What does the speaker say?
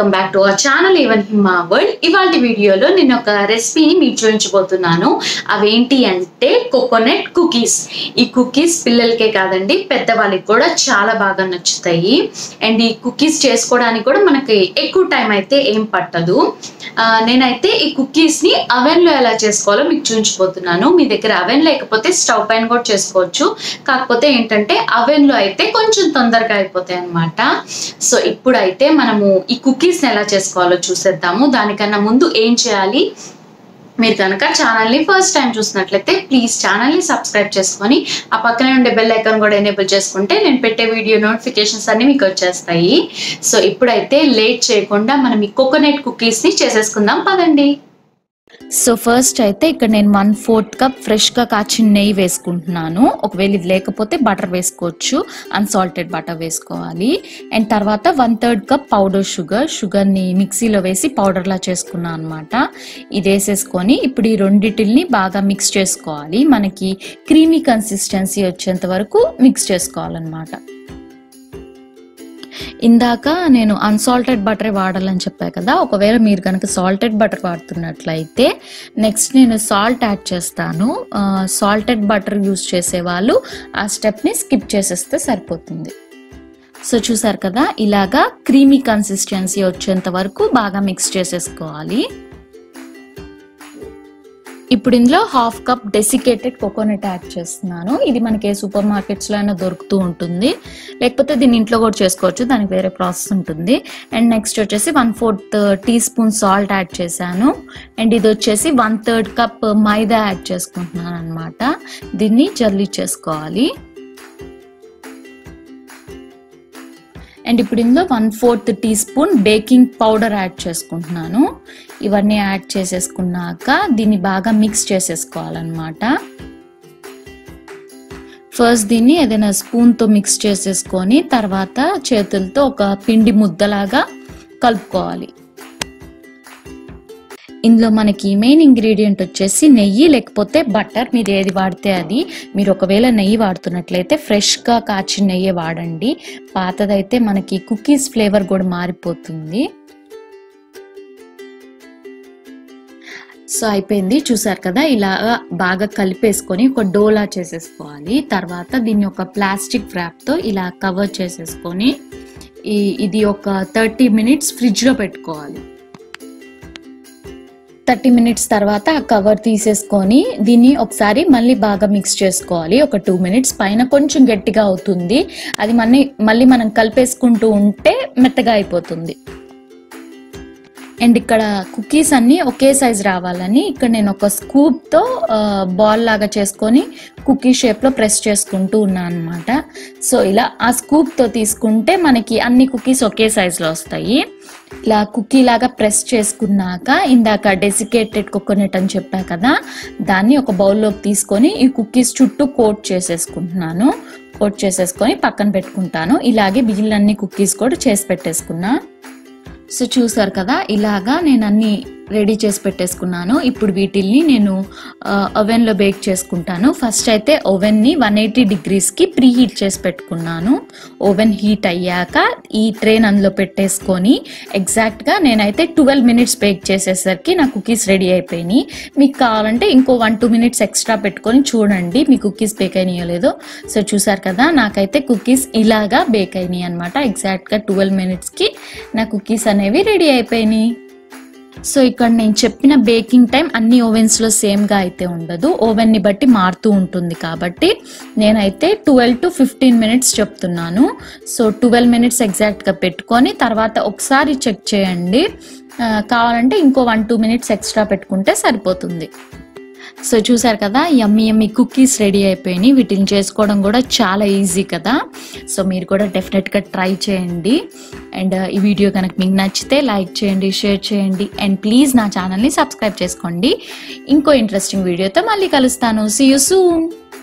welcome back to our channel even Hima world ఇవాళ వీడియోలో నేను ఒక రెసిపీని మీకు చూపించబోతున్నాను అవేంటి అంటే కోకోనట్ కుకీస్ ఈ కుకీస్ పిల్లలకే కాదండి పెద్దవాళ్ళకి కూడా చాలా బాగా నచ్చుతాయి అండ్ ఈ కుకీస్ చేసుకోవడానికి కూడా మనకి ఎక్కువ టైం అయితే ఏం పట్టదు ఆ, నేనైతే ఈ కుకీస్ని అవెన్లో ఎలా చేసుకోవాలో మీకు చూపించబోతున్నాను మీ దగ్గర అవెన్ లేకపోతే స్టవ్ పైన కూడా చేసుకోవచ్చు కాకపోతే ఏంటంటే అవెన్లో అయితే కొంచెం తొందరగా అయిపోతాయి అన్నమాట సో ఇప్పుడైతే మనము ఈ కుకీస్ని ఎలా చేసుకోవాలో చూసేద్దాము దానికన్నా ముందు ఏం చేయాలి మీరు కనుక ఛానల్ని ఫస్ట్ టైం చూసినట్లయితే ప్లీజ్ ఛానల్ని సబ్స్క్రైబ్ చేసుకొని ఆ పక్కనే ఉండే బెల్ ఐకాన్ కూడా ఎనేబుల్ చేసుకుంటే నేను పెట్టే వీడియో నోటిఫికేషన్స్ అన్ని మీకు వచ్చేస్తాయి సో ఇప్పుడైతే లేట్ చేయకుండా మనం ఈ కోకోనట్ కుకీస్ని చేసేసుకుందాం పదండి సో ఫస్ట్ అయితే ఇక్కడ నేను వన్ ఫోర్త్ కప్ ఫ్రెష్గా కాచిన నెయ్యి వేసుకుంటున్నాను ఒకవేళ ఇది లేకపోతే బటర్ వేసుకోవచ్చు అన్సాల్టెడ్ బటర్ వేసుకోవాలి అండ్ తర్వాత one third cup powder sugar షుగర్ని మిక్సీలో వేసి పౌడర్లా చేసుకున్నాను అనమాట ఇది వేసేసుకొని ఇప్పుడు ఈ రెండిటిల్ని బాగా మిక్స్ చేసుకోవాలి మనకి క్రీమీ కన్సిస్టెన్సీ వచ్చేంత వరకు మిక్స్ చేసుకోవాలన్నమాట ఇందాక నేను అన్సాల్టెడ్ బటర్ వాడాలని చెప్పా కదా ఒకవేళ మీరు కనుక సాల్టెడ్ బటర్ వాడుతున్నట్లయితే నెక్స్ట్ నేను సాల్ట్ యాడ్ చేస్తాను సాల్టెడ్ బటర్ యూస్ చేసే వాళ్ళు ఆ స్టెప్ని స్కిప్ చేసేస్తే సరిపోతుంది సో చూసారు కదా ఇలాగా క్రీమీ కన్సిస్టెన్సీ వచ్చేంత వరకు బాగా మిక్స్ చేసేసుకోవాలి ఇప్పుడు ఇందులో half cup desiccated coconut add చేస్తున్నాను ఇది మనకి ఏ సూపర్ మార్కెట్స్లో అయినా దొరుకుతూ ఉంటుంది లేకపోతే దీన్ని ఇంట్లో కూడా చేసుకోవచ్చు దానికి వేరే ప్రాసెస్ ఉంటుంది అండ్ నెక్స్ట్ వచ్చేసి one fourth teaspoon salt add చేశాను అండ్ ఇది వచ్చేసి one third cup maida add చేసుకుంటున్నాను అనమాట దీన్ని జల్లి చేసుకోవాలి అండ్ ఇప్పుడు ఇందులో one fourth teaspoon baking powder add చేసుకుంటున్నాను ఇవన్నీ యాడ్ చేసేసుకున్నాక దీన్ని బాగా మిక్స్ చేసేసుకోవాలన్నమాట ఫస్ట్ దీన్ని ఏదైనా స్పూన్తో మిక్స్ చేసేసుకొని తర్వాత చేతులతో ఒక పిండి ముద్దలాగా కలుపుకోవాలి ఇందులో మనకి మెయిన్ ఇంగ్రీడియంట్ వచ్చేసి నెయ్యి లేకపోతే బటర్ మీరు ఏది వాడితే అది మీరు ఒకవేళ నెయ్యి వాడుతున్నట్లయితే ఫ్రెష్గా కాచిన నెయ్యి వాడండి పాతదైతే మనకి కుకీస్ ఫ్లేవర్ కూడా మారిపోతుంది సో అయిపోయింది చూసారు కదా ఇలా బాగా కలిపేసుకొని ఒక డోలా చేసేసుకోవాలి తర్వాత దీన్ని ఒక ప్లాస్టిక్ తో ఇలా కవర్ చేసేసుకొని ఈ- ఇది ఒక థర్టీ మినిట్స్ ఫ్రిడ్జ్లో పెట్టుకోవాలి థర్టీ మినిట్స్ తర్వాత ఆ కవర్ తీసేసుకొని దీన్ని ఒకసారి మళ్ళీ బాగా మిక్స్ చేసుకోవాలి ఒక టూ మినిట్స్ పైన కొంచెం గట్టిగా అవుతుంది అది మళ్ళీ మళ్ళీ మనం కలిపేసుకుంటూ ఉంటే మెత్తగా అయిపోతుంది అండ్ ఇక్కడ కుకీస్ అన్ని ఒకే సైజ్ రావాలని ఇక్కడ నేను ఒక స్కూప్తో బాల్ లాగా చేసుకొని కుకీ షేప్లో ప్రెస్ చేసుకుంటూ ఉన్నాను అనమాట సో ఇలా ఆ స్కూప్తో తీసుకుంటే మనకి అన్ని కుకీస్ ఒకే సైజులో వస్తాయి ఇలా కుకీ లాగా ప్రెస్ చేసుకున్నాక ఇందాక డెసికేటెడ్ కోకోనట్ అని చెప్పా కదా దాన్ని ఒక బౌల్లోకి తీసుకొని ఈ కుకీస్ చుట్టూ కోట్ చేసేసుకుంటున్నాను కోట్ చేసేసుకొని పక్కన పెట్టుకుంటాను ఇలాగే మిగిలిన కుకీస్ కూడా చేసి పెట్టేసుకున్నా సో చూసారు కదా ఇలాగా నేను అన్ని రెడీ చేసి పెట్టేసుకున్నాను ఇప్పుడు వీటిల్ని నేను ఓవెన్లో బేక్ చేసుకుంటాను ఫస్ట్ అయితే ఓవెన్ని వన్ ఎయిటీ డిగ్రీస్కి ప్రీ హీట్ చేసి పెట్టుకున్నాను ఓవెన్ హీట్ అయ్యాక ఈ ట్రైన్ అందులో పెట్టేసుకొని ఎగ్జాక్ట్గా నేనైతే ట్వెల్వ్ మినిట్స్ బేక్ చేసేసరికి నా కుకీస్ రెడీ అయిపోయినాయి మీకు కావాలంటే ఇంకో వన్ టూ మినిట్స్ ఎక్స్ట్రా పెట్టుకొని చూడండి మీ కుకీస్ బేక్ అయినాయో లేదో సో చూసారు కదా నాకైతే కుకీస్ ఇలాగా బేక్ అయినాయి అనమాట ఎగ్జాక్ట్గా ట్వెల్వ్ మినిట్స్కి నా కుకీస్ అనేవి రెడీ అయిపోయినాయి సో ఇక్కడ నేను చెప్పిన బేకింగ్ టైం అన్ని ఓవెన్స్లో సేమ్గా అయితే ఉండదు ఓవెన్ని బట్టి మారుతూ ఉంటుంది కాబట్టి నేనైతే ట్వెల్వ్ టు ఫిఫ్టీన్ మినిట్స్ చెప్తున్నాను సో ట్వెల్వ్ మినిట్స్ ఎగ్జాక్ట్గా పెట్టుకొని తర్వాత ఒకసారి చెక్ చేయండి ఆ, కావాలంటే ఇంకో వన్ టూ మినిట్స్ ఎక్స్ట్రా పెట్టుకుంటే సరిపోతుంది సో చూసారు కదా యమ్మీ యమ్మీ కుకీస్ రెడీ అయిపోయినాయి వీటిని చేసుకోవడం కూడా చాలా ఈజీ కదా సో మీరు కూడా డెఫినెట్గా ట్రై చేయండి అండ్ ఈ వీడియో కనుక మీకు నచ్చితే లైక్ చేయండి షేర్ చేయండి అండ్ ప్లీజ్ నా ఛానల్ని సబ్స్క్రైబ్ చేసుకోండి ఇంకో ఇంట్రెస్టింగ్ వీడియోతో మళ్ళీ కలుస్తాను సీ యూ సూన్